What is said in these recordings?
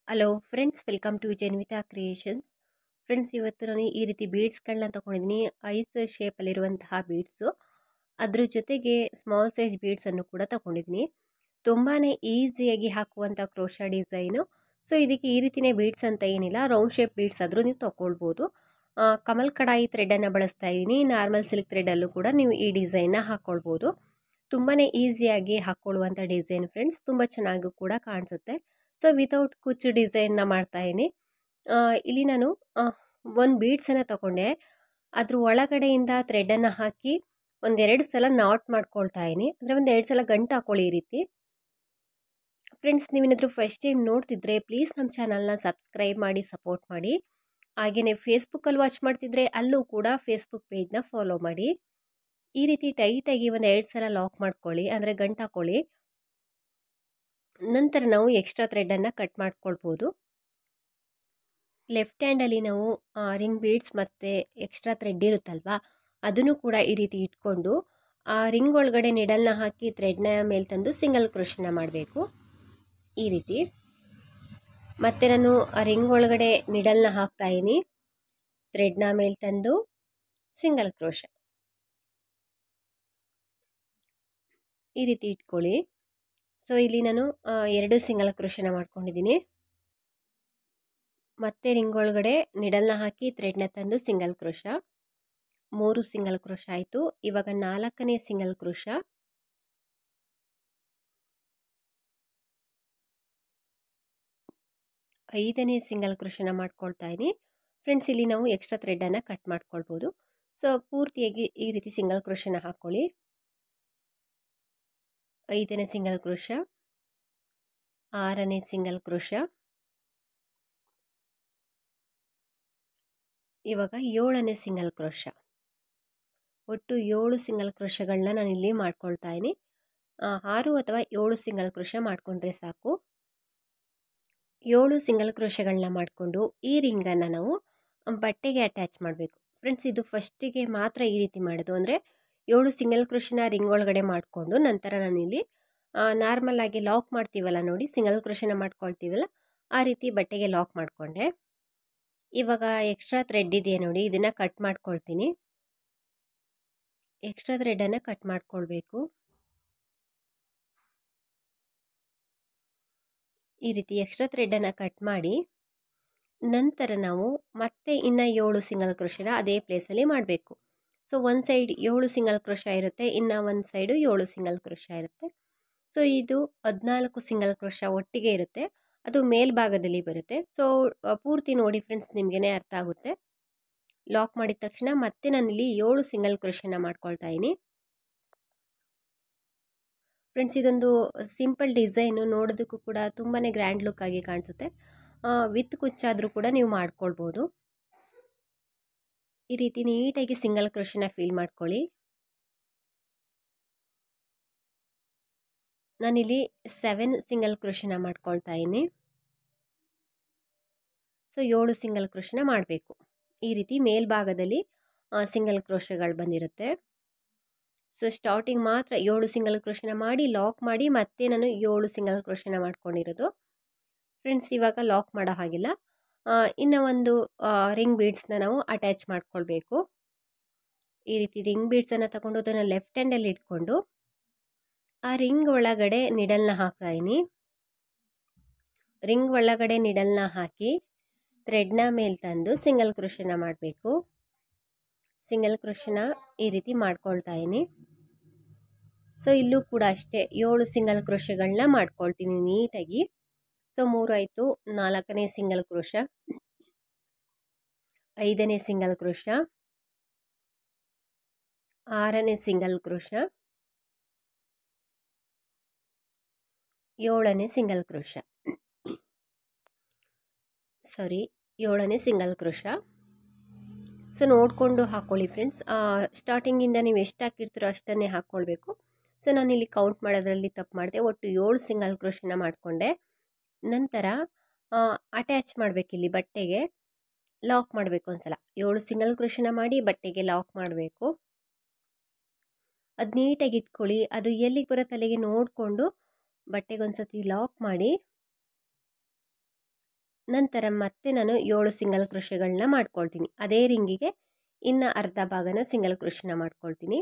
hello friends welcome to Janvitha creations friends ಇವತ್ತು ನಾನು ಈ ರೀತಿ ಬೀಡ್ಸ್ಗಳನ್ನ ತೊಗೊಂಡಿದ್ದೀನಿ ಐಸ್ ಶೇಪಲ್ಲಿರುವಂತಹ ಬೀಡ್ಸು ಅದ್ರ ಜೊತೆಗೆ ಸ್ಮಾಲ್ ಸೈಜ್ ಬೀಡ್ಸನ್ನು ಕೂಡ ತೊಗೊಂಡಿದ್ದೀನಿ ತುಂಬಾ ಈಸಿಯಾಗಿ ಹಾಕುವಂಥ ಕ್ರೋಶ ಡಿಸೈನು ಸೊ ಇದಕ್ಕೆ ಈ ರೀತಿಯೇ ಬೀಡ್ಸ್ ಅಂತ ಏನಿಲ್ಲ ರೌಂಡ್ ಶೇಪ್ ಬೀಡ್ಸ್ ಆದರೂ ನೀವು ತೊಗೊಳ್ಬೋದು ಕಮಲ್ ಕಡಾಯಿ ಥ್ರೆಡನ್ನು ಬಳಸ್ತಾ ಇದ್ದೀನಿ ನಾರ್ಮಲ್ ಸಿಲ್ಕ್ ಥ್ರೆಡಲ್ಲೂ ಕೂಡ ನೀವು ಈ ಡಿಸೈನ್ನ ಹಾಕ್ಕೊಳ್ಬೋದು ತುಂಬಾ ಈಸಿಯಾಗಿ ಹಾಕ್ಕೊಳ್ಳುವಂಥ ಡಿಸೈನ್ ಫ್ರೆಂಡ್ಸ್ ತುಂಬ ಚೆನ್ನಾಗೂ ಕೂಡ ಕಾಣಿಸುತ್ತೆ ಸೊ ವಿತೌಟ್ ಕುಚ್ಚು ಡಿಸೈನ್ನ ಮಾಡ್ತಾ ಇದ್ದೀನಿ ಇಲ್ಲಿ ನಾನು ಒಂದು ಬೀಡ್ಸನ್ನು ತಗೊಂಡೆ ಅದ್ರ ಒಳಗಡೆಯಿಂದ ಥ್ರೆಡನ್ನು ಹಾಕಿ ಒಂದೆರಡು ಸಲ ನಾಟ್ ಮಾಡ್ಕೊಳ್ತಾ ಇದ್ದೀನಿ ಅಂದರೆ ಒಂದು ಎರಡು ಸಲ ಗಂಟು ಹಾಕೊಳ್ಳಿ ಈ ರೀತಿ ಫ್ರೆಂಡ್ಸ್ ನೀವೇನಾದರೂ ಫಸ್ಟ್ ಟೈಮ್ ನೋಡ್ತಿದ್ರೆ ಪ್ಲೀಸ್ ನಮ್ಮ ಚಾನಲ್ನ ಸಬ್ಸ್ಕ್ರೈಬ್ ಮಾಡಿ ಸಪೋರ್ಟ್ ಮಾಡಿ ಹಾಗೆಯೇ ಫೇಸ್ಬುಕ್ಕಲ್ಲಿ ವಾಚ್ ಮಾಡ್ತಿದ್ರೆ ಅಲ್ಲೂ ಕೂಡ ಫೇಸ್ಬುಕ್ ಪೇಜ್ನ ಫಾಲೋ ಮಾಡಿ ಈ ರೀತಿ ಟೈಟಾಗಿ ಒಂದು ಎರಡು ಸಲ ಲಾಕ್ ಮಾಡ್ಕೊಳ್ಳಿ ಅಂದರೆ ಗಂಟು ಹಾಕೊಳ್ಳಿ ನಂತರ ನಾವು ಎಕ್ಸ್ಟ್ರಾ ಥ್ರೆಡನ್ನು ಕಟ್ ಮಾಡ್ಕೊಳ್ಬೋದು ಲೆಫ್ಟ್ ಹ್ಯಾಂಡಲ್ಲಿ ನಾವು ರಿಂಗ್ ಬೀಡ್ಸ್ ಮತ್ತು ಎಕ್ಸ್ಟ್ರಾ ಥ್ರೆಡ್ ಇರುತ್ತಲ್ವಾ ಅದನ್ನು ಕೂಡ ಈ ರೀತಿ ಇಟ್ಕೊಂಡು ಆ ರಿಂಗ್ ಒಳಗಡೆ ನಿಡಲ್ನ ಹಾಕಿ ಥ್ರೆಡ್ನ ಮೇಲೆ ತಂದು ಸಿಂಗಲ್ ಕ್ರೋಶನ ಮಾಡಬೇಕು ಈ ರೀತಿ ಮತ್ತು ನಾನು ಆ ರಿಂಗ್ ಒಳಗಡೆ ನಿಡಲ್ನ ಹಾಕ್ತಾಯಿನಿ ಥ್ರೆಡ್ನ ಮೇಲೆ ತಂದು ಸಿಂಗಲ್ ಕ್ರೋಶ ಈ ರೀತಿ ಇಟ್ಕೊಳ್ಳಿ ಸೊ ಇಲ್ಲಿ ನಾನು ಎರಡು ಸಿಂಗಲ್ ಕ್ರೋಶನ ಮಾಡ್ಕೊಂಡಿದ್ದೀನಿ ಮತ್ತೆ ರಿಂಗ್ ಒಳಗಡೆ ನಿಡಲ್ನ ಹಾಕಿ ಥ್ರೆಡ್ನ ತಂದು ಸಿಂಗಲ್ ಕ್ರೋಶ ಮೂರು ಸಿಂಗಲ್ ಕ್ರೋಶ ಆಯಿತು ಇವಾಗ ನಾಲ್ಕನೇ ಸಿಂಗಲ್ ಕ್ರೋಶ ಐದನೇ ಸಿಂಗಲ್ ಕ್ರೋಶನ ಮಾಡ್ಕೊಳ್ತಾ ಇದ್ದೀನಿ ಫ್ರೆಂಡ್ಸ್ ಇಲ್ಲಿ ನಾವು ಎಕ್ಸ್ಟ್ರಾ ಥ್ರೆಡನ್ನು ಕಟ್ ಮಾಡ್ಕೊಳ್ಬೋದು ಸೊ ಪೂರ್ತಿಯಾಗಿ ಈ ರೀತಿ ಸಿಂಗಲ್ ಕ್ರೋಶನ ಹಾಕ್ಕೊಳ್ಳಿ ಐದನೇ ಸಿಂಗಲ್ ಕ್ರೋಶ ಆರನೇ ಸಿಂಗಲ್ ಕ್ರೋಶ ಇವಾಗ ಏಳನೇ ಸಿಂಗಲ್ ಕ್ರೋಶ ಒಟ್ಟು ಏಳು ಸಿಂಗಲ್ ಕ್ರೋಶಗಳನ್ನ ನಾನು ಇಲ್ಲಿ ಮಾಡ್ಕೊಳ್ತಾ ಇದ್ದೀನಿ ಆರು ಅಥವಾ ಏಳು ಸಿಂಗಲ್ ಕ್ರೋಶ ಮಾಡಿಕೊಂಡ್ರೆ ಸಾಕು ಏಳು ಸಿಂಗಲ್ ಕ್ರೋಶಗಳನ್ನ ಮಾಡಿಕೊಂಡು ಈ ರಿಂಗನ್ನು ನಾವು ಬಟ್ಟೆಗೆ ಅಟ್ಯಾಚ್ ಮಾಡಬೇಕು ಫ್ರೆಂಡ್ಸ್ ಇದು ಫಸ್ಟಿಗೆ ಮಾತ್ರ ಈ ರೀತಿ ಮಾಡೋದು ಅಂದರೆ ಏಳು ಸಿಂಗಲ್ ಕ್ರೋಶನ ರಿಂಗ್ ಒಳಗಡೆ ಮಾಡಿಕೊಂಡು ನಂತರ ನಾನಿಲ್ಲಿ ನಾರ್ಮಲ್ ಆಗಿ ಲಾಕ್ ಮಾಡ್ತೀವಲ್ಲ ನೋಡಿ ಸಿಂಗಲ್ ಕ್ರೋಶನ ಮಾಡ್ಕೊಳ್ತೀವಲ್ಲ ಆ ರೀತಿ ಬಟ್ಟೆಗೆ ಲಾಕ್ ಮಾಡಿಕೊಂಡೆ ಇವಾಗ ಎಕ್ಸ್ಟ್ರಾ ಥ್ರೆಡ್ ಇದೆಯಾ ನೋಡಿ ಇದನ್ನು ಕಟ್ ಮಾಡ್ಕೊಳ್ತೀನಿ ಎಕ್ಸ್ಟ್ರಾ ಥ್ರೆಡನ್ನು ಕಟ್ ಮಾಡ್ಕೊಳ್ಬೇಕು ಈ ರೀತಿ ಎಕ್ಸ್ಟ್ರಾ ಥ್ರೆಡನ್ನು ಕಟ್ ಮಾಡಿ ನಂತರ ನಾವು ಮತ್ತೆ ಇನ್ನು ಏಳು ಸಿಂಗಲ್ ಕ್ರೋಶನ ಅದೇ ಪ್ಲೇಸಲ್ಲಿ ಮಾಡಬೇಕು ಸೊ ಒಂದು ಸೈಡ್ ಏಳು ಸಿಂಗಲ್ ಕ್ರೋಶ ಇರುತ್ತೆ ಇನ್ನು ಒಂದು ಸೈಡು ಏಳು ಸಿಂಗಲ್ ಕ್ರೋಶ ಇರುತ್ತೆ ಸೊ ಇದು ಹದಿನಾಲ್ಕು ಸಿಂಗಲ್ ಕ್ರೋಶ ಒಟ್ಟಿಗೆ ಇರುತ್ತೆ ಅದು ಮೇಲ್ಭಾಗದಲ್ಲಿ ಬರುತ್ತೆ ಸೊ ಪೂರ್ತಿ ನೋಡಿ ಫ್ರೆಂಡ್ಸ್ ನಿಮಗೇ ಅರ್ಥ ಆಗುತ್ತೆ ಲಾಕ್ ಮಾಡಿದ ತಕ್ಷಣ ಮತ್ತೆ ನಾನಿಲ್ಲಿ ಏಳು ಸಿಂಗಲ್ ಕ್ರೋಶನ ಮಾಡ್ಕೊಳ್ತಾ ಇದ್ದೀನಿ ಫ್ರೆಂಡ್ಸ್ ಇದೊಂದು ಸಿಂಪಲ್ ಡಿಸೈನು ನೋಡೋದಕ್ಕೂ ಕೂಡ ತುಂಬಾ ಗ್ರ್ಯಾಂಡ್ ಲುಕ್ ಆಗಿ ಕಾಣಿಸುತ್ತೆ ವಿತ್ ಕುಚ್ಚಾದರೂ ಕೂಡ ನೀವು ಮಾಡ್ಕೊಳ್ಬೋದು ಈ ರೀತಿ ನೀಟಾಗಿ ಸಿಂಗಲ್ ಕ್ರೋಶನ ಫೀಲ್ ಮಾಡ್ಕೊಳ್ಳಿ ನಾನಿಲ್ಲಿ ಸೆವೆನ್ ಸಿಂಗಲ್ ಕ್ರೋಶನ ಮಾಡ್ಕೊಳ್ತಾ ಇದ್ದೀನಿ ಸೊ ಏಳು ಸಿಂಗಲ್ ಕ್ರೋಶನ ಮಾಡಬೇಕು ಈ ರೀತಿ ಮೇಲ್ಭಾಗದಲ್ಲಿ ಸಿಂಗಲ್ ಕ್ರೋಶಗಳು ಬಂದಿರುತ್ತೆ ಸೊ ಸ್ಟಾರ್ಟಿಂಗ್ ಮಾತ್ರ ಏಳು ಸಿಂಗಲ್ ಕ್ರೋಶನ ಮಾಡಿ ಲಾಕ್ ಮಾಡಿ ಮತ್ತೆ ನಾನು ಏಳು ಸಿಂಗಲ್ ಕ್ರೋಶನ ಮಾಡ್ಕೊಂಡಿರೋದು ಫ್ರೆಂಡ್ಸ್ ಇವಾಗ ಲಾಕ್ ಮಾಡೋ ಹಾಗಿಲ್ಲ ಇನ್ನು ಒಂದು ರಿಂಗ್ ಬೀಡ್ಸ್ನ ನಾವು ಅಟ್ಯಾಚ್ ಮಾಡ್ಕೊಳ್ಬೇಕು ಈ ರೀತಿ ರಿಂಗ್ ಬೀಡ್ಸನ್ನು ತಗೊಂಡು ಅದನ್ನು ಲೆಫ್ಟ್ ಹ್ಯಾಂಡಲ್ಲಿ ಇಟ್ಕೊಂಡು ಆ ರಿಂಗ್ ಒಳಗಡೆ ನಿಡಲ್ನ ಹಾಕ್ತಾಯಿನಿ ರಿಂಗ್ ಒಳಗಡೆ ನಿಡಲ್ನ ಹಾಕಿ ಥ್ರೆಡ್ನ ಮೇಲೆ ತಂದು ಸಿಂಗಲ್ ಕ್ರೋಶನ ಮಾಡಬೇಕು ಸಿಂಗಲ್ ಕ್ರೋಶನ ಈ ರೀತಿ ಮಾಡ್ಕೊಳ್ತಾ ಇದ್ದೀನಿ ಸೊ ಇಲ್ಲೂ ಕೂಡ ಅಷ್ಟೇ ಏಳು ಸಿಂಗಲ್ ಕ್ರೋಶಗಳನ್ನ ಮಾಡ್ಕೊಳ್ತೀನಿ ನೀಟಾಗಿ ಸೊ ಮೂರು ಆಯಿತು ನಾಲ್ಕನೇ ಸಿಂಗಲ್ ಕ್ರೋಶ ಐದನೇ ಸಿಂಗಲ್ ಕ್ರೋಶ ಆರನೇ ಸಿಂಗಲ್ ಕ್ರೋಶ ಏಳನೇ ಸಿಂಗಲ್ ಕ್ರೋಶ ಸಾರಿ ಏಳನೇ ಸಿಂಗಲ್ ಕ್ರೋಶ ಸೊ ನೋಡಿಕೊಂಡು ಹಾಕ್ಕೊಳ್ಳಿ ಫ್ರೆಂಡ್ಸ್ ಸ್ಟಾರ್ಟಿಂಗಿಂದ ನೀವು ಎಷ್ಟು ಹಾಕಿರ್ತೀರೋ ಅಷ್ಟನ್ನೇ ಹಾಕ್ಕೊಳ್ಬೇಕು ಸೊ ನಾನಿಲ್ಲಿ ಕೌಂಟ್ ಮಾಡೋದ್ರಲ್ಲಿ ತಪ್ಪು ಮಾಡಿದೆ ಒಟ್ಟು ಏಳು ಸಿಂಗಲ್ ಕ್ರೋಶನ ಮಾಡಿಕೊಂಡೆ ನಂತರ ಅಟ್ಯಾಚ್ ಮಾಡಬೇಕಿಲ್ಲಿ ಬಟ್ಟೆಗೆ ಲಾಕ್ ಮಾಡಬೇಕು ಒಂದ್ಸಲ ಏಳು ಸಿಂಗಲ್ ಕ್ರೋಶನ ಮಾಡಿ ಬಟ್ಟೆಗೆ ಲಾಕ್ ಮಾಡಬೇಕು ಅದು ನೀಟಾಗಿ ಇಟ್ಕೊಳ್ಳಿ ಅದು ಎಲ್ಲಿಗೆ ಬರುತ್ತೆ ಅಲ್ಲಿಗೆ ನೋಡಿಕೊಂಡು ಬಟ್ಟೆಗೆ ಒಂದು ಸತಿ ಲಾಕ್ ಮಾಡಿ ನಂತರ ಮತ್ತೆ ನಾನು ಏಳು ಸಿಂಗಲ್ ಕೃಷಿಗಳನ್ನ ಮಾಡ್ಕೊಳ್ತೀನಿ ಅದೇ ರಿಂಗಿಗೆ ಇನ್ನು ಅರ್ಧ ಭಾಗನ ಸಿಂಗಲ್ ಕೃಷಿನ ಮಾಡ್ಕೊಳ್ತೀನಿ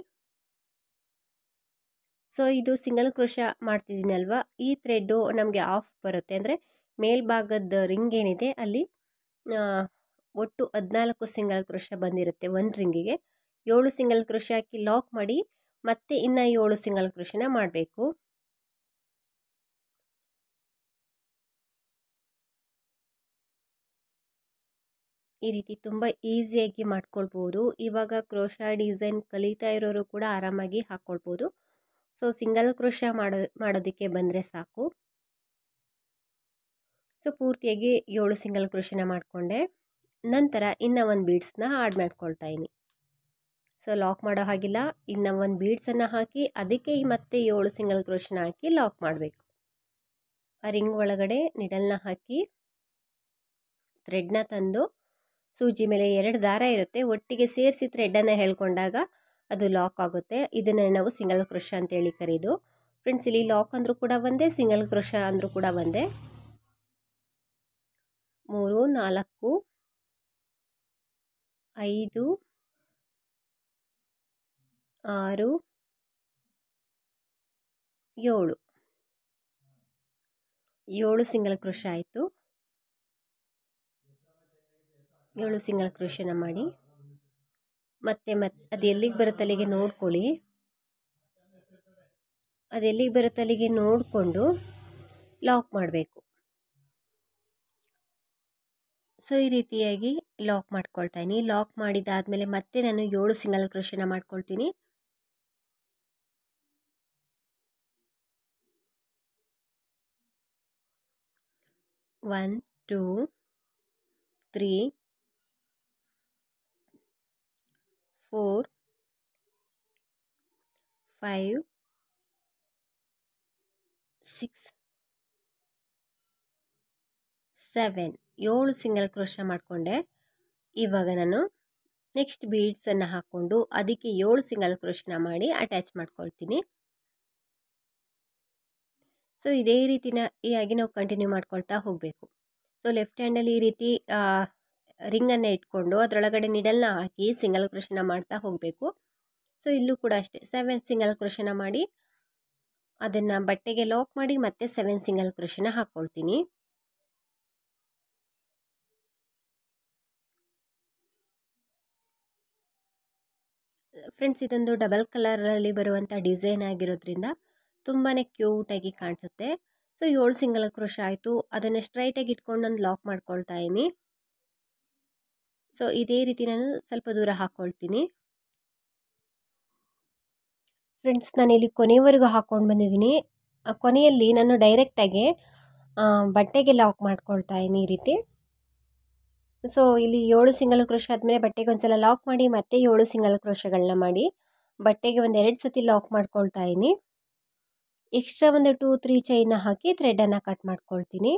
ಸೊ ಇದು ಸಿಂಗಲ್ ಕೃಷ ಮಾಡ್ತಿದ್ದೀನಲ್ವಾ ಈ ಥ್ರೆಡ್ಡು ನಮಗೆ ಆಫ್ ಬರುತ್ತೆ ಅಂದರೆ ಮೇಲ್ಭಾಗದ ರಿಂಗ್ ಏನಿದೆ ಅಲ್ಲಿ ಒಟ್ಟು ಹದಿನಾಲ್ಕು ಸಿಂಗಲ್ ಕೃಷ ಬಂದಿರುತ್ತೆ ಒಂದು ರಿಂಗಿಗೆ ಏಳು ಸಿಂಗಲ್ ಕೃಷಿ ಹಾಕಿ ಲಾಕ್ ಮಾಡಿ ಮತ್ತೆ ಇನ್ನು ಏಳು ಸಿಂಗಲ್ ಕೃಷಿನ ಮಾಡಬೇಕು ಈ ರೀತಿ ತುಂಬ ಈಸಿಯಾಗಿ ಮಾಡ್ಕೊಳ್ಬೋದು ಇವಾಗ ಕ್ರೋಶಾ ಡಿಸೈನ್ ಕಲಿತಾ ಇರೋರು ಕೂಡ ಆರಾಮಾಗಿ ಹಾಕ್ಕೊಳ್ಬೋದು ಸೊ ಸಿಂಗಲ್ ಕ್ರೋಶ ಮಾಡೋ ಮಾಡೋದಕ್ಕೆ ಬಂದರೆ ಸಾಕು ಸೊ ಪೂರ್ತಿಯಾಗಿ ಏಳು ಸಿಂಗಲ್ ಕ್ರೋಶನ ಮಾಡಿಕೊಂಡೆ ನಂತರ ಇನ್ನು ಒಂದು ಬೀಡ್ಸ್ನ ಆಡ್ ಮಾಡ್ಕೊಳ್ತಾ ಇದ್ದೀನಿ ಸೊ ಲಾಕ್ ಮಾಡೋ ಹಾಗಿಲ್ಲ ಇನ್ನು ಒಂದು ಬೀಡ್ಸನ್ನು ಹಾಕಿ ಅದಕ್ಕೆ ಮತ್ತೆ ಏಳು ಸಿಂಗಲ್ ಕ್ರೋಶನ ಹಾಕಿ ಲಾಕ್ ಮಾಡಬೇಕು ಆ ರಿಂಗ್ ಒಳಗಡೆ ನಿಡಲ್ನ ಹಾಕಿ ಥ್ರೆಡ್ನ ತಂದು ಸೂಜಿ ಮೇಲೆ ಎರಡು ದಾರ ಇರುತ್ತೆ ಒಟ್ಟಿಗೆ ಸೇರಿಸಿ ಥ್ರೆಡನ್ನು ಹೇಳ್ಕೊಂಡಾಗ ಅದು ಲಾಕ್ ಆಗುತ್ತೆ ಇದನ್ನು ನಾವು ಸಿಂಗಲ್ ಕ್ರೋಶ ಅಂತೇಳಿ ಕರೀದು ಫ್ರೆಂಡ್ಸ್ ಇಲ್ಲಿ ಲಾಕ್ ಅಂದರೂ ಕೂಡ ಒಂದೇ ಸಿಂಗಲ್ ಕ್ರೋಶ ಅಂದರೂ ಕೂಡ ಒಂದೇ ಮೂರು ನಾಲ್ಕು ಐದು ಆರು ಏಳು ಏಳು ಸಿಂಗಲ್ ಕ್ರೋಶ ಆಯಿತು ಏಳು ಸಿಂಗಲ್ ಕ್ರೋಶನ ಮಾಡಿ ಮತ್ತೆ ಮತ್ತೆ ಅದು ಎಲ್ಲಿಗೆ ಬರುತ್ತೆ ಅಲ್ಲಿಗೆ ನೋಡ್ಕೊಳ್ಳಿ ಅದು ಎಲ್ಲಿಗೆ ಬರುತ್ತೆ ಅಲ್ಲಿಗೆ ನೋಡಿಕೊಂಡು ಲಾಕ್ ಮಾಡಬೇಕು ಸೊ ಈ ರೀತಿಯಾಗಿ ಲಾಕ್ ಮಾಡ್ಕೊಳ್ತಾ ಇದ್ದೀನಿ ಲಾಕ್ ಮಾಡಿದಾದಮೇಲೆ ಮತ್ತೆ ನಾನು ಏಳು ಸಿಂಗಲ್ ಕ್ರೋಶನ ಮಾಡ್ಕೊಳ್ತೀನಿ one two three four five six seven ಏಳು ಸಿಂಗಲ್ ಕ್ರೋಶ ಮಾಡಿಕೊಂಡೆ ಇವಾಗ ನಾನು ನೆಕ್ಸ್ಟ್ ಬೀಡ್ಸನ್ನು ಹಾಕ್ಕೊಂಡು ಅದಕ್ಕೆ ಏಳು ಸಿಂಗಲ್ ಕ್ರೋಶನ ಮಾಡಿ ಅಟ್ಯಾಚ್ ಮಾಡ್ಕೊಳ್ತೀನಿ ಸೊ ಇದೇ ರೀತಿನ ಈ ಆಗಿ ನಾವು ಕಂಟಿನ್ಯೂ ಮಾಡ್ಕೊಳ್ತಾ ಹೋಗಬೇಕು ಸೊ ಲೆಫ್ಟ್ ಹ್ಯಾಂಡಲ್ಲಿ ಈ ರೀತಿ ರಿಂಗನ್ನು ಇಟ್ಕೊಂಡು ಅದರೊಳಗಡೆ ನಿಡಲ್ನ ಹಾಕಿ ಸಿಂಗಲ್ ಕ್ರೋಶನ ಮಾಡ್ತಾ ಹೋಗಬೇಕು ಸೊ ಇಲ್ಲೂ ಕೂಡ ಅಷ್ಟೇ ಸೆವೆನ್ ಸಿಂಗಲ್ ಕ್ರೋಶನ ಮಾಡಿ ಅದನ್ನು ಬಟ್ಟೆಗೆ ಲಾಕ್ ಮಾಡಿ ಮತ್ತೆ ಸೆವೆನ್ ಸಿಂಗಲ್ ಕ್ರೋಶನ ಹಾಕ್ಕೊಳ್ತೀನಿ ಫ್ರೆಂಡ್ಸ್ ಇದೊಂದು ಡಬಲ್ ಕಲರಲ್ಲಿ ಬರುವಂಥ ಡಿಸೈನ್ ಆಗಿರೋದ್ರಿಂದ ತುಂಬಾ ಕ್ಯೂಟಾಗಿ ಕಾಣಿಸುತ್ತೆ ಸೊ ಏಳು ಸಿಂಗಲ್ ಕ್ರೋಶ ಆಯಿತು ಅದನ್ನು ಸ್ಟ್ರೈಟಾಗಿ ಇಟ್ಕೊಂಡು ನಾನು ಲಾಕ್ ಮಾಡ್ಕೊಳ್ತಾ ಇದ್ದೀನಿ ಸೊ ಇದೇ ರೀತಿ ನಾನು ಸ್ವಲ್ಪ ದೂರ ಹಾಕ್ಕೊಳ್ತೀನಿ ಫ್ರೆಂಡ್ಸ್ ನಾನು ಇಲ್ಲಿ ಕೊನೆಯವರೆಗೂ ಹಾಕ್ಕೊಂಡು ಬಂದಿದ್ದೀನಿ ಕೊನೆಯಲ್ಲಿ ನಾನು ಡೈರೆಕ್ಟಾಗಿ ಬಟ್ಟೆಗೆ ಲಾಕ್ ಮಾಡ್ಕೊಳ್ತಾ ಇದ್ದೀನಿ ಈ ರೀತಿ ಸೊ ಇಲ್ಲಿ ಏಳು ಸಿಂಗಲ್ ಕ್ರೋಶ ಆದಮೇಲೆ ಬಟ್ಟೆಗೆ ಒಂದ್ಸಲ ಲಾಕ್ ಮಾಡಿ ಮತ್ತೆ ಏಳು ಸಿಂಗಲ್ ಕ್ರೋಶಗಳನ್ನ ಮಾಡಿ ಬಟ್ಟೆಗೆ ಒಂದು ಎರಡು ಸತಿ ಲಾಕ್ ಮಾಡ್ಕೊಳ್ತಾ ಇದ್ದೀನಿ ಎಕ್ಸ್ಟ್ರಾ ಒಂದು ಟೂ ತ್ರೀ ಚೈನ್ನ ಹಾಕಿ ಥ್ರೆಡನ್ನು ಕಟ್ ಮಾಡ್ಕೊಳ್ತೀನಿ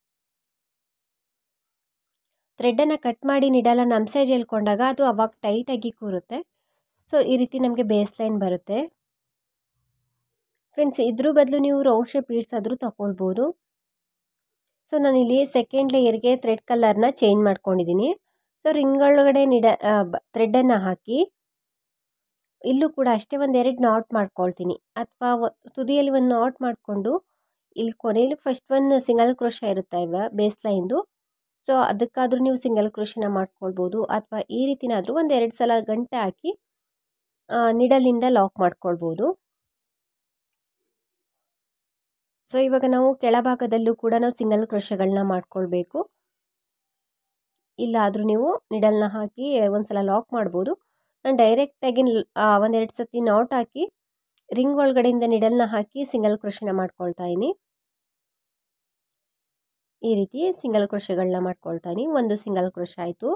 ಥ್ರೆಡನ್ನು ಕಟ್ ಮಾಡಿ ನಿಡಲ್ಲ ನಮ್ಮ ಸೈಡ್ ಹೇಳ್ಕೊಂಡಾಗ ಅದು ಅವಾಗ ಟೈಟಾಗಿ ಕೂರುತ್ತೆ ಸೊ ಈ ರೀತಿ ನಮಗೆ ಬೇಸ್ ಲೈನ್ ಬರುತ್ತೆ ಫ್ರೆಂಡ್ಸ್ ಇದ್ರ ಬದಲು ನೀವು ರೌಂಡ್ ಶೇಪ್ ಬೀಡ್ಸ್ ಆದರೂ ತಗೊಳ್ಬೋದು ಸೊ ನಾನಿಲ್ಲಿ ಸೆಕೆಂಡ್ ಲೇಯರ್ಗೆ ಥ್ರೆಡ್ ಕಲರ್ನ ಚೇಂಜ್ ಮಾಡ್ಕೊಂಡಿದ್ದೀನಿ ಸೊ ರಿಂಗ್ ಒಳಗಡೆ ನಿಡ ಥ್ರೆಡನ್ನು ಹಾಕಿ ಇಲ್ಲೂ ಕೂಡ ಅಷ್ಟೇ ಒಂದು ಎರಡು ನಾಟ್ ಮಾಡ್ಕೊಳ್ತೀನಿ ಅಥವಾ ತುದಿಯಲ್ಲಿ ಒಂದು ನಾಟ್ ಮಾಡಿಕೊಂಡು ಇಲ್ಲಿ ಕೊನೆಯಲ್ಲಿ ಫಸ್ಟ್ ಒಂದು ಸಿಂಗಲ್ ಕ್ರೋಶ ಇರುತ್ತೆ ಇವ ಬೇಸ್ ಲೈನ್ದು ಸೊ ಅದಕ್ಕಾದರೂ ನೀವು ಸಿಂಗಲ್ ಕ್ರೋಶನ ಮಾಡ್ಕೊಳ್ಬೋದು ಅಥವಾ ಈ ರೀತಿನಾದರೂ ಒಂದು ಎರಡು ಸಲ ಗಂಟೆ ಹಾಕಿ ನಿಡಲಿಂದ ಲಾಕ್ ಮಾಡ್ಕೊಳ್ಬೋದು ಸೊ ಇವಾಗ ನಾವು ಕೆಳಭಾಗದಲ್ಲೂ ಕೂಡ ನಾವು ಸಿಂಗಲ್ ಕ್ರೋಶಗಳನ್ನ ಮಾಡ್ಕೊಳ್ಬೇಕು ಇಲ್ಲಾದರೂ ನೀವು ನಿಡಲ್ನ ಹಾಕಿ ಒಂದ್ಸಲ ಲಾಕ್ ಮಾಡ್ಬೋದು ನಾನು ಡೈರೆಕ್ಟಾಗಿ ಒಂದೆರಡು ಸತಿ ನಾಟ್ ಹಾಕಿ ರಿಂಗ್ ಒಳಗಡೆಯಿಂದ ನಿಡಲ್ನ ಹಾಕಿ ಸಿಂಗಲ್ ಕ್ರೋಶನ ಮಾಡ್ಕೊಳ್ತಾ ಇದ್ದೀನಿ ಈ ರೀತಿ ಸಿಂಗಲ್ ಕ್ರೋಶಗಳನ್ನ ಮಾಡ್ಕೊಳ್ತಾ ಇದ್ದೀನಿ ಒಂದು ಸಿಂಗಲ್ ಕ್ರೋಶ ಆಯಿತು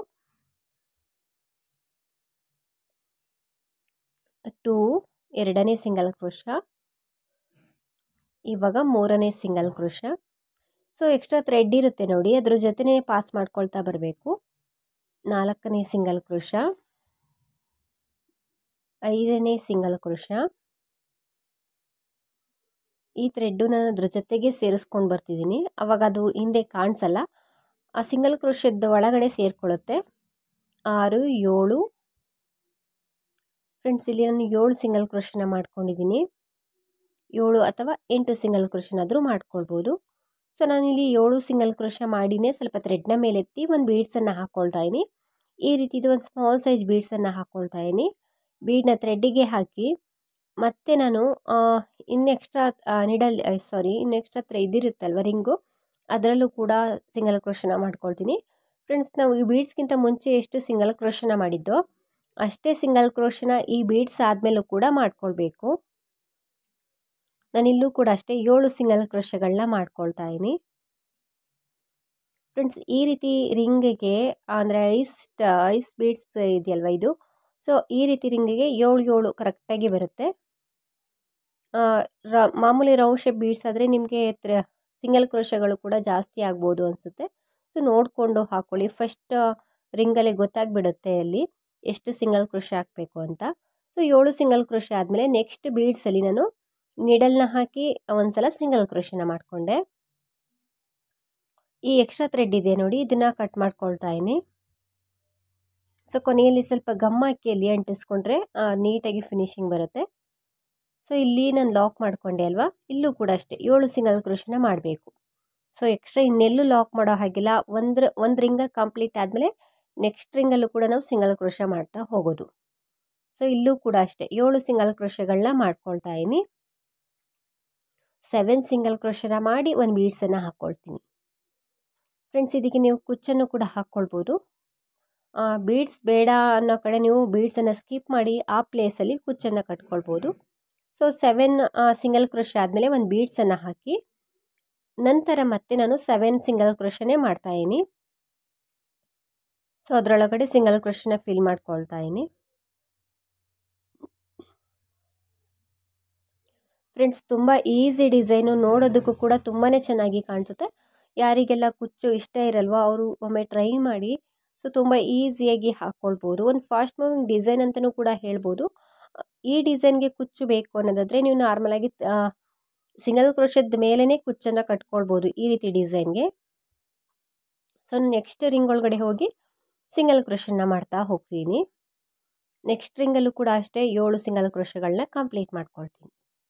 ಟೂ ಎರಡನೇ ಸಿಂಗಲ್ ಕ್ರೋಶ ಇವಾಗ ಮೂರನೇ single crochet so extra thread ಇರುತ್ತೆ ನೋಡಿ ಅದ್ರ ಜೊತೆನೇ ಪಾಸ್ ಮಾಡ್ಕೊಳ್ತಾ ಬರಬೇಕು ನಾಲ್ಕನೇ ಸಿಂಗಲ್ ಕ್ರೋಶ ಐದನೇ ಸಿಂಗಲ್ ಕ್ರೋಶ ಈ ಥ್ರೆಡ್ಡು ನಾನು ಅದ್ರ ಜೊತೆಗೆ ಸೇರಿಸ್ಕೊಂಡು ಬರ್ತಿದ್ದೀನಿ ಅವಾಗ ಅದು ಹಿಂದೆ ಕಾಣಿಸಲ್ಲ ಆ ಸಿಂಗಲ್ ಕ್ರೋಶದ ಒಳಗಡೆ ಸೇರಿಕೊಳ್ಳುತ್ತೆ ಆರು ಏಳು ಫ್ರೆಂಡ್ಸ್ ಇಲ್ಲಿ ನಾನು ಏಳು ಸಿಂಗಲ್ ಕ್ರೋಶನ ಮಾಡ್ಕೊಂಡಿದ್ದೀನಿ ಏಳು ಅಥವಾ ಎಂಟು ಸಿಂಗಲ್ ಕ್ರೋಶನಾದರೂ ಮಾಡ್ಕೊಳ್ಬೋದು ಸೊ ನಾನಿಲ್ಲಿ ಏಳು ಸಿಂಗಲ್ ಕ್ರೋಶ ಮಾಡಿನೇ ಸ್ವಲ್ಪ ಥ್ರೆಡ್ನ ಮೇಲೆತ್ತಿ ಒಂದು ಬೀಡ್ಸನ್ನು ಹಾಕ್ಕೊಳ್ತಾ ಇದ್ದೀನಿ ಈ ರೀತಿದು ಒಂದು ಸ್ಮಾಲ್ ಸೈಜ್ ಬೀಡ್ಸನ್ನು ಹಾಕ್ಕೊಳ್ತಾ ಇದ್ದೀನಿ ಬೀಡನ್ನ ಥ್ರೆಡ್ಡಿಗೆ ಹಾಕಿ ಮತ್ತೆ ನಾನು ಇನ್ನು ಎಕ್ಸ್ಟ್ರಾ ನಿಡಲ್ ಸಾರಿ ಇನ್ನು ಎಕ್ಸ್ಟ್ರಾ ಥ್ರೆ ಇದಿರುತ್ತಲ್ವ ರಿಂಗು ಅದರಲ್ಲೂ ಕೂಡ ಸಿಂಗಲ್ ಕ್ರೋಶನ ಮಾಡ್ಕೊಳ್ತೀನಿ ಫ್ರೆಂಡ್ಸ್ ನಾವು ಈ ಬೀಡ್ಸ್ಗಿಂತ ಮುಂಚೆ ಎಷ್ಟು ಸಿಂಗಲ್ ಕ್ರೋಶನ ಮಾಡಿದ್ದೋ ಅಷ್ಟೇ ಸಿಂಗಲ್ ಕ್ರೋಶನ ಈ ಬೀಡ್ಸ್ ಆದಮೇಲೂ ಕೂಡ ಮಾಡ್ಕೊಳ್ಬೇಕು ನಾನಿಲ್ಲೂ ಕೂಡ ಅಷ್ಟೇ ಏಳು ಸಿಂಗಲ್ ಕ್ರೋಶಗಳನ್ನ ಮಾಡ್ಕೊಳ್ತಾ ಇದ್ದೀನಿ ಫ್ರೆಂಡ್ಸ್ ಈ ರೀತಿ ರಿಂಗಿಗೆ ಅಂದರೆ ಐಸ್ ಐಸ್ ಬೀಡ್ಸ್ ಇದೆಯಲ್ವ ಇದು ಸೊ ಈ ರೀತಿ ರಿಂಗಿಗೆ ಏಳು ಏಳು ಕರೆಕ್ಟಾಗಿ ಬರುತ್ತೆ ರ ಮಾಮೂಲಿ ರೌಂಡ್ ಶೇಪ್ ಬೀಡ್ಸ್ ಆದರೆ ನಿಮಗೆ ಸಿಂಗಲ್ ಕ್ರೋಶಗಳು ಕೂಡ ಜಾಸ್ತಿ ಆಗ್ಬೋದು ಅನಿಸುತ್ತೆ ಸೊ ನೋಡಿಕೊಂಡು ಹಾಕ್ಕೊಳ್ಳಿ ಫಸ್ಟ್ ರಿಂಗಲ್ಲಿ ಗೊತ್ತಾಗ್ಬಿಡುತ್ತೆ ಅಲ್ಲಿ ಎಷ್ಟು ಸಿಂಗಲ್ ಕ್ರೋಶ ಹಾಕಬೇಕು ಅಂತ ಸೊ ಏಳು ಸಿಂಗಲ್ ಕ್ರೋಶ ಆದಮೇಲೆ ನೆಕ್ಸ್ಟ್ ಬೀಡ್ಸಲ್ಲಿ ನಾನು ನಿಡಲ್ನ ಹಾಕಿ ಒಂದ್ಸಲ ಸಿಂಗಲ್ ಕ್ರೋಶನ ಮಾಡಿಕೊಂಡೆ ಈ ಎಕ್ಸ್ಟ್ರಾ ಥ್ರೆಡ್ ಇದೆ ನೋಡಿ ಇದನ್ನು ಕಟ್ ಮಾಡ್ಕೊಳ್ತಾ ಇದ್ದೀನಿ ಸೊ ಕೊನೆಯಲ್ಲಿ ಸ್ವಲ್ಪ ಗಮ್ ಹಾಕಿ ಅಲ್ಲಿ ಅಂಟಿಸ್ಕೊಂಡ್ರೆ ನೀಟಾಗಿ ಫಿನಿಶಿಂಗ್ ಬರುತ್ತೆ ಸೊ ಇಲ್ಲಿ ನಾನು ಲಾಕ್ ಮಾಡಿಕೊಂಡೆ ಅಲ್ವಾ ಇಲ್ಲೂ ಕೂಡ ಅಷ್ಟೇ ಏಳು ಸಿಂಗಲ್ ಕ್ರೋಶನ ಮಾಡಬೇಕು ಸೊ ಎಕ್ಸ್ಟ್ರಾ ಇನ್ನೆಲ್ಲೂ ಲಾಕ್ ಮಾಡೋ ಹಾಗಿಲ್ಲ ಒಂದು ಒಂದು ರಿಂಗಲ್ಲಿ ಕಂಪ್ಲೀಟ್ ಆದಮೇಲೆ ನೆಕ್ಸ್ಟ್ ರಿಂಗಲ್ಲೂ ಕೂಡ ನಾವು ಸಿಂಗಲ್ ಕ್ರೋಶ ಮಾಡ್ತಾ ಹೋಗೋದು ಸೊ ಇಲ್ಲೂ ಕೂಡ ಅಷ್ಟೇ ಏಳು ಸಿಂಗಲ್ ಕ್ರೋಶಗಳನ್ನ ಮಾಡ್ಕೊಳ್ತಾ ಇದ್ದೀನಿ ಸೆವೆನ್ ಸಿಂಗಲ್ ಕ್ರೋಶನ ಮಾಡಿ ಒಂದು ಬೀಡ್ಸನ್ನು ಹಾಕ್ಕೊಳ್ತೀನಿ ಫ್ರೆಂಡ್ಸ್ ಇದಕ್ಕೆ ನೀವು ಕುಚ್ಚನ್ನು ಕೂಡ ಹಾಕ್ಕೊಳ್ಬೋದು ಬೀಡ್ಸ್ ಬೇಡ ಅನ್ನೋ ಕಡೆ ನೀವು ಬೀಡ್ಸನ್ನು ಸ್ಕಿಪ್ ಮಾಡಿ ಆ ಪ್ಲೇಸಲ್ಲಿ ಕುಚ್ಚನ್ನು ಕಟ್ಕೊಳ್ಬೋದು ಸೊ ಸೆವೆನ್ ಸಿಂಗಲ್ ಕ್ರೋಶ ಆದಮೇಲೆ ಒಂದು ಬೀಡ್ಸನ್ನು ಹಾಕಿ ನಂತರ ಮತ್ತೆ ನಾನು ಸೆವೆನ್ ಸಿಂಗಲ್ ಕ್ರೋಶನೇ ಮಾಡ್ತಾಯಿದ್ದೀನಿ ಸೊ ಅದರೊಳಗಡೆ ಸಿಂಗಲ್ ಕ್ರೋಶನ ಫಿಲ್ ಮಾಡ್ಕೊಳ್ತಾ ಇದ್ದೀನಿ ಫ್ರೆಂಡ್ಸ್ ತುಂಬ ಈಸಿ ಡಿಸೈನು ನೋಡೋದಕ್ಕೂ ಕೂಡ ತುಂಬಾ ಚೆನ್ನಾಗಿ ಕಾಣಿಸುತ್ತೆ ಯಾರಿಗೆಲ್ಲ ಕುಚ್ಚು ಇಷ್ಟ ಇರಲ್ವೋ ಅವರು ಒಮ್ಮೆ ಟ್ರೈ ಮಾಡಿ ಸೊ ತುಂಬ ಈಸಿಯಾಗಿ ಹಾಕ್ಕೊಳ್ಬೋದು ಒಂದು ಫಾಸ್ಟ್ ಮೂವಿಂಗ್ ಡಿಸೈನ್ ಅಂತಲೂ ಕೂಡ ಹೇಳ್ಬೋದು ಈ ಡಿಸೈನ್ಗೆ ಕುಚ್ಚು ಬೇಕು ಅನ್ನೋದಾದರೆ ನೀವು ನಾರ್ಮಲಾಗಿ ಸಿಂಗಲ್ ಕ್ರೋಶದ ಮೇಲೇ ಕುಚ್ಚನ್ನು ಕಟ್ಕೊಳ್ಬೋದು ಈ ರೀತಿ ಡಿಸೈನ್ಗೆ ಸೊ ನೆಕ್ಸ್ಟ್ ರಿಂಗ್ ಒಳಗಡೆ ಹೋಗಿ ಸಿಂಗಲ್ ಕ್ರೋಶನ್ನ ಮಾಡ್ತಾ ಹೋಗ್ತೀನಿ ನೆಕ್ಸ್ಟ್ ರಿಂಗಲ್ಲೂ ಕೂಡ ಅಷ್ಟೇ ಏಳು ಸಿಂಗಲ್ ಕ್ರೋಶಗಳನ್ನ ಕಂಪ್ಲೀಟ್ ಮಾಡ್ಕೊಳ್ತೀನಿ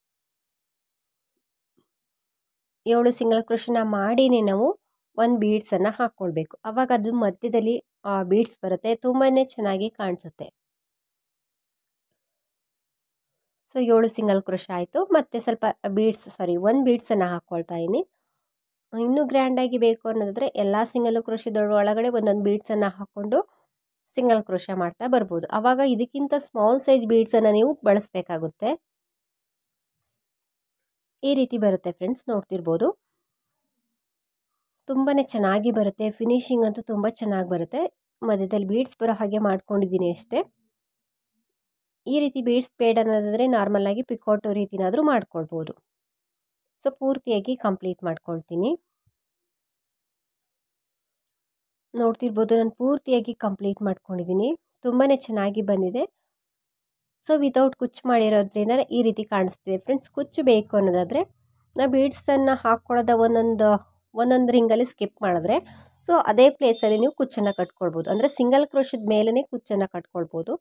ಏಳು ಸಿಂಗಲ್ ಕ್ರೋಶನ ಮಾಡಿನೇ ನಾವು ಒಂದು ಬೀಡ್ಸನ್ನು ಹಾಕ್ಕೊಳ್ಬೇಕು ಆವಾಗ ಅದು ಮಧ್ಯದಲ್ಲಿ ಬೀಡ್ಸ್ ಬರುತ್ತೆ ತುಂಬಾ ಚೆನ್ನಾಗಿ ಕಾಣಿಸುತ್ತೆ ಸೊ ಏಳು ಸಿಂಗಲ್ ಕ್ರೋಶ ಆಯಿತು ಮತ್ತು ಸ್ವಲ್ಪ ಬೀಡ್ಸ್ ಸಾರಿ ಒಂದು ಬೀಡ್ಸನ್ನು ಹಾಕ್ಕೊಳ್ತಾ ಇದ್ದೀನಿ ಇನ್ನೂ ಗ್ರ್ಯಾಂಡಾಗಿ ಬೇಕು ಅನ್ನೋದಾದರೆ ಎಲ್ಲ ಸಿಂಗಲ್ ಕ್ರೋಶದ ಒಳಗಡೆ ಒಂದೊಂದು ಬೀಡ್ಸನ್ನು ಹಾಕ್ಕೊಂಡು ಸಿಂಗಲ್ ಕ್ರೋಶ ಮಾಡ್ತಾ ಬರ್ಬೋದು ಆವಾಗ ಇದಕ್ಕಿಂತ ಸ್ಮಾಲ್ ಸೈಜ್ ಬೀಡ್ಸನ್ನು ನೀವು ಬಳಸಬೇಕಾಗುತ್ತೆ ಈ ರೀತಿ ಬರುತ್ತೆ ಫ್ರೆಂಡ್ಸ್ ನೋಡ್ತಿರ್ಬೋದು ತುಂಬಾ ಚೆನ್ನಾಗಿ ಬರುತ್ತೆ ಫಿನಿಶಿಂಗ್ ಅಂತೂ ತುಂಬ ಚೆನ್ನಾಗಿ ಬರುತ್ತೆ ಮಧ್ಯದಲ್ಲಿ ಬೀಡ್ಸ್ ಬರೋ ಹಾಗೆ ಮಾಡ್ಕೊಂಡಿದ್ದೀನಿ ಅಷ್ಟೇ ಈ ರೀತಿ ಬೀಡ್ಸ್ ಬೇಡ ಅನ್ನೋದಾದರೆ ನಾರ್ಮಲಾಗಿ ಪಿಕೋಟು ರೀತಿನಾದರೂ ಮಾಡ್ಕೊಳ್ಬೋದು ಸೊ ಪೂರ್ತಿಯಾಗಿ ಕಂಪ್ಲೀಟ್ ಮಾಡ್ಕೊಳ್ತೀನಿ ನೋಡ್ತಿರ್ಬೋದು ನಾನು ಪೂರ್ತಿಯಾಗಿ ಕಂಪ್ಲೀಟ್ ಮಾಡ್ಕೊಂಡಿದ್ದೀನಿ ತುಂಬಾ ಚೆನ್ನಾಗಿ ಬಂದಿದೆ ಸೊ ವಿತೌಟ್ ಕುಚ್ಚು ಮಾಡಿರೋದ್ರಿಂದ ಈ ರೀತಿ ಕಾಣಿಸ್ತಿದೆ ಫ್ರೆಂಡ್ಸ್ ಕುಚ್ಚು ಬೇಕು ಅನ್ನೋದಾದರೆ ನಾವು ಬೀಡ್ಸನ್ನು ಹಾಕ್ಕೊಳ್ಳೋದ ಒಂದೊಂದು ಒಂದೊಂದು ರಿಂಗಲ್ಲಿ ಸ್ಕಿಪ್ ಮಾಡಿದ್ರೆ ಸೊ ಅದೇ ಪ್ಲೇಸಲ್ಲಿ ನೀವು ಕುಚ್ಚನ್ನು ಕಟ್ಕೊಳ್ಬೋದು ಅಂದರೆ ಸಿಂಗಲ್ ಕ್ರೋಶದ ಮೇಲೇ ಕುಚ್ಚನ್ನು ಕಟ್ಕೊಳ್ಬೋದು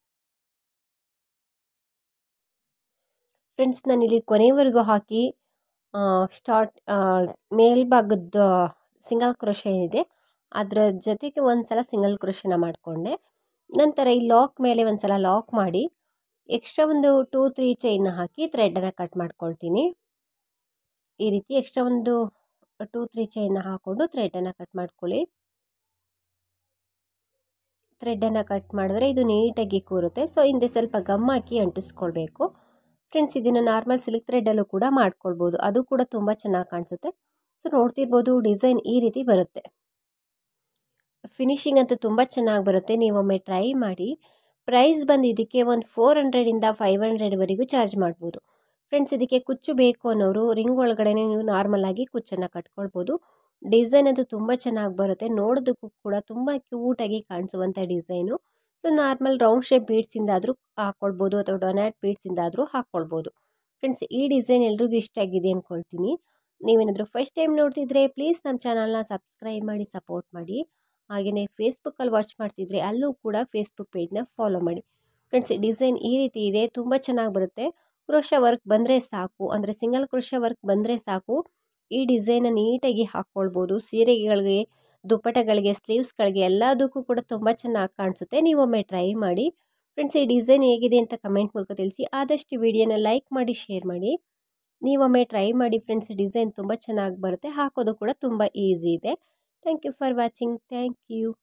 ಫ್ರೆಂಡ್ಸ್ ನಾನಿಲ್ಲಿ ಕೊನೆವರೆಗೂ ಹಾಕಿ ಸ್ಟಾರ್ಟ್ ಮೇಲ್ಭಾಗದ ಸಿಂಗಲ್ ಕ್ರೋಶ ಏನಿದೆ ಅದರ ಜೊತೆಗೆ ಒಂದು ಸಲ ಸಿಂಗಲ್ ಕ್ರೋಶನ ಮಾಡಿಕೊಂಡೆ ನಂತರ ಈ ಲಾಕ್ ಮೇಲೆ ಒಂದು ಸಲ ಲಾಕ್ ಮಾಡಿ ಎಕ್ಸ್ಟ್ರಾ ಒಂದು ಟೂ ತ್ರೀ ಚೈನ್ನ ಹಾಕಿ ಥ್ರೆಡನ್ನು ಕಟ್ ಮಾಡ್ಕೊಳ್ತೀನಿ ಈ ರೀತಿ ಎಕ್ಸ್ಟ್ರಾ ಒಂದು ಟೂ ತ್ರೀ ಚೈನ್ನ ಹಾಕ್ಕೊಂಡು ಥ್ರೆಡನ್ನು ಕಟ್ ಮಾಡ್ಕೊಳ್ಳಿ ಥ್ರೆಡನ್ನು ಕಟ್ ಮಾಡಿದ್ರೆ ಇದು ನೀಟಾಗಿ ಕೂರುತ್ತೆ ಸೊ ಹಿಂದೆ ಸ್ವಲ್ಪ ಗಮ್ ಹಾಕಿ ಅಂಟಿಸ್ಕೊಳ್ಬೇಕು ಫ್ರೆಂಡ್ಸ್ ಇದನ್ನು ನಾರ್ಮಲ್ ಸಿಲ್ಕ್ ಥ್ರೆಡಲ್ಲೂ ಕೂಡ ಮಾಡ್ಕೊಳ್ಬೋದು ಅದು ಕೂಡ ತುಂಬ ಚೆನ್ನಾಗಿ ಕಾಣಿಸುತ್ತೆ ಸೊ ನೋಡ್ತಿರ್ಬೋದು ಡಿಸೈನ್ ಈ ರೀತಿ ಬರುತ್ತೆ ಫಿನಿಶಿಂಗ್ ಅಂತೂ ತುಂಬ ಚೆನ್ನಾಗಿ ಬರುತ್ತೆ ನೀವೊಮ್ಮೆ ಟ್ರೈ ಮಾಡಿ ಪ್ರೈಸ್ ಬಂದು ಇದಕ್ಕೆ ಒಂದು ಫೋರ್ ಹಂಡ್ರೆಡಿಂದ ಫೈವ್ ಹಂಡ್ರೆಡ್ವರೆಗೂ ಚಾರ್ಜ್ ಮಾಡ್ಬೋದು ಫ್ರೆಂಡ್ಸ್ ಇದಕ್ಕೆ ಕುಚ್ಚು ಬೇಕು ಅನ್ನೋರು ರಿಂಗ್ ಒಳಗಡೆ ನೀವು ನಾರ್ಮಲಾಗಿ ಕುಚ್ಚನ್ನು ಕಟ್ಕೊಳ್ಬೋದು ಡಿಸೈನ್ ಅದು ತುಂಬ ಚೆನ್ನಾಗಿ ಬರುತ್ತೆ ನೋಡೋದಕ್ಕೂ ಕೂಡ ತುಂಬ ಕ್ಯೂಟಾಗಿ ಕಾಣಿಸುವಂಥ design so normal round shape ಬೀಡ್ಸಿಂದಾದರೂ ಹಾಕ್ಕೊಳ್ಬೋದು ಅಥವಾ ಡೊನ್ಯಾಟ್ ಬೀಡ್ಸಿಂದಾದರೂ ಹಾಕ್ಕೊಳ್ಬೋದು ಫ್ರೆಂಡ್ಸ್ ಈ ಡಿಸೈನ್ ಎಲ್ರಿಗೂ ಇಷ್ಟ ಆಗಿದೆ ಅಂದ್ಕೊಳ್ತೀನಿ ನೀವೇನಾದರೂ ಫಸ್ಟ್ ಟೈಮ್ ನೋಡ್ತಿದ್ರೆ ಪ್ಲೀಸ್ ನಮ್ಮ ಚಾನಲ್ನ ಸಬ್ಸ್ಕ್ರೈಬ್ ಮಾಡಿ ಸಪೋರ್ಟ್ ಮಾಡಿ ಹಾಗೆಯೇ ಫೇಸ್ಬುಕ್ಕಲ್ಲಿ ವಾಚ್ ಮಾಡ್ತಿದ್ರೆ ಅಲ್ಲೂ ಕೂಡ ಫೇಸ್ಬುಕ್ ಪೇಜ್ನ ಫಾಲೋ ಮಾಡಿ ಫ್ರೆಂಡ್ಸ್ ಡಿಸೈನ್ ಈ ರೀತಿ ಇದೆ ತುಂಬ ಚೆನ್ನಾಗಿ ಬರುತ್ತೆ ಕ್ರೋಶ ವರ್ಕ್ ಬಂದರೆ ಸಾಕು ಅಂದರೆ ಸಿಂಗಲ್ ಕ್ರೋಶ ವರ್ಕ್ ಬಂದರೆ ಸಾಕು ಈ ಡಿಸೈನ ನೀಟಾಗಿ ಹಾಕ್ಕೊಳ್ಬೋದು ಸೀರೆಗಳಿಗೆ ದುಪ್ಪಟಗಳಿಗೆ ಸ್ಲೀವ್ಸ್ಗಳಿಗೆ ಎಲ್ಲದಕ್ಕೂ ಕೂಡ ತುಂಬ ಚೆನ್ನಾಗಿ ಕಾಣಿಸುತ್ತೆ ನೀವೊಮ್ಮೆ ಟ್ರೈ ಮಾಡಿ ಫ್ರೆಂಡ್ಸ್ ಈ ಡಿಸೈನ್ ಹೇಗಿದೆ ಅಂತ ಕಮೆಂಟ್ ಮೂಲಕ ತಿಳಿಸಿ ಆದಷ್ಟು ವಿಡಿಯೋನ ಲೈಕ್ ಮಾಡಿ ಶೇರ್ ಮಾಡಿ ನೀವೊಮ್ಮೆ ಟ್ರೈ ಮಾಡಿ ಫ್ರೆಂಡ್ಸ್ ಡಿಸೈನ್ ತುಂಬ ಚೆನ್ನಾಗಿ ಬರುತ್ತೆ ಹಾಕೋದು ಕೂಡ ತುಂಬ ಈಸಿ ಇದೆ thank you for watching thank you